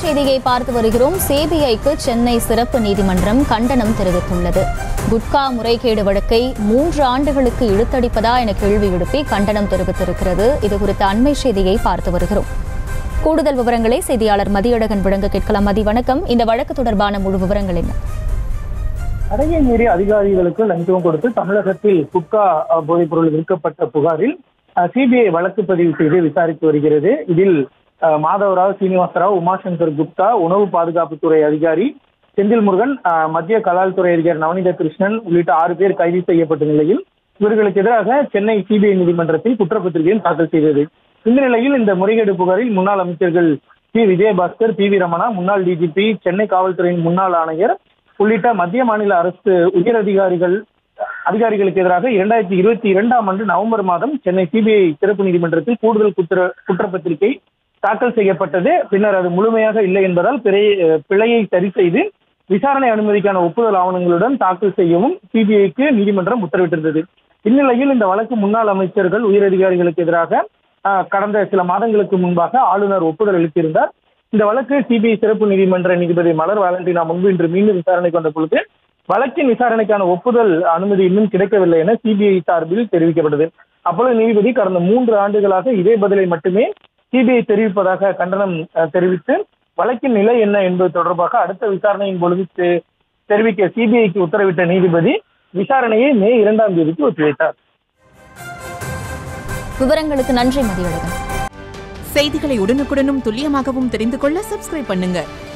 செய்தியை பார்த்து வருகிறோம் சிபிஐக்கு சென்னை சிறப்பு நீதிமன்றம் கண்டனம் தெரிவித்துள்ளது குட்கா முறைகேடு வழக்கை மூன்று ஆண்டுகளுக்கு இழுத்தடிப்பதா என கேள்வி எழுப்பி கண்டனம் தெரிவித்திருக்கிறது இது குறித்த அண்மை செய்தியை பார்த்து வருகிறோம் கூடுதல் விவரங்களை செய்தியாளர் மதியழகன் வழங்க கேட்கலாம் மதி வணக்கம் இந்த வழக்கு தொடர்பான முழு விவரங்கள் என்ன தடையை மீறி அதிகாரிகளுக்கு லஞ்சம் கொடுத்து தமிழகத்தில் குட்கா அஹ், போதைப்பொருள் விற்கப்பட்ட புகாரில் சிபிஐ வழக்கு பதிவு செய்து விசாரித்து வருகிறது இதில் அஹ், மாதவராவ் சீனிவாசராவ் உமாசங்கர் குப்தா உணவு பாதுகாப்புத்துறை அதிகாரி செந்தில் முருகன் அஹ், மத்திய கலால்துறை அதிகாரி நவநீத கிருஷ்ணன் உள்ளிட்ட ஆறு பேர் கைது செய்யப்பட்ட நிலையில் இவர்களுக்கு எதிராக சென்னை சிபிஐ நீதிமன்றத்தில் குற்றப்பத்திரிகையும் தாக்கல் செய்தது இந்த நிலையில் இந்த முறைகேடு புகாரில் முன்னாள் அமைச்சர்கள் P Vijayabaskar P V Ramana முன்னாள் டிஜிபி சென்னை காவல்துறையின் முன்னாள் ஆணையர் உள்ளிட்ட மத்திய மாநில அரசு உயர் அதிகாரிகள் அதிகாரிகளுக்கு எதிராக இரண்டாயிரத்தி இருபத்தி இரண்டாம் ஆண்டு நவம்பர் மாதம் சென்னை சிபிஐ சிறப்பு நீதிமன்றத்தில் கூடுதல் குற்ற குற்றப்பத்திரிகை தாக்கல் செய்யப்பட்டது பின்னர் அது முழுமையாக இல்லை என்பதால் பிறை பிழையை சரி செய்து விசாரணை அனுமதிக்கான ஒப்புதல் ஆவணங்களுடன் தாக்கல் செய்யவும் சிபிஐக்கு நீதிமன்றம் உத்தரவிட்டிருந்தது இந்நிலையில் இந்த வழக்கு முன்னாள் அமைச்சர்கள் உயரதிகாரிகளுக்கு எதிராக ஆஹ், கடந்த சில மாதங்களுக்கு முன்பாக ஆளுநர் ஒப்புதல் அளித்திருந்தார் இந்த வழக்கு சிபிஐ சிறப்பு நீதிமன்ற நீதிபதி மலர் வாலண்டினா முன்பு இன்று மீண்டும் விசாரணைக்கு வந்த பொழுது வழக்கின் விசாரணைக்கான ஒப்புதல் அனுமதி இன்னும் கிடைக்கவில்லை என சிபிஐ சார்பில் தெரிவிக்கப்பட்டது அப்பொழுது நீதிபதி கடந்த மூன்று ஆண்டுகளாக இதே பதிலை மட்டுமே சிபிஐ தெரிவிப்பதாக கண்டனம் அஹ், தெரிவித்து வழக்கின் நிலை என்ன என்பது தொடர்பாக அடுத்த விசாரணையின் பொழுது தெ- தெரிவிக்க சிபிஐக்கு உத்தரவிட்ட நீதிபதி விசாரணையை மே இரண்டாம் தேதிக்கு ஒத்திவைத்தார் விவரங்களுக்கு நன்றி மதியழகன் செய்திகளை உடனுக்குடனும் துல்லியமாகவும் தெரிந்து கொள்ள சப்ஸ்கிரைப் பண்ணுங்க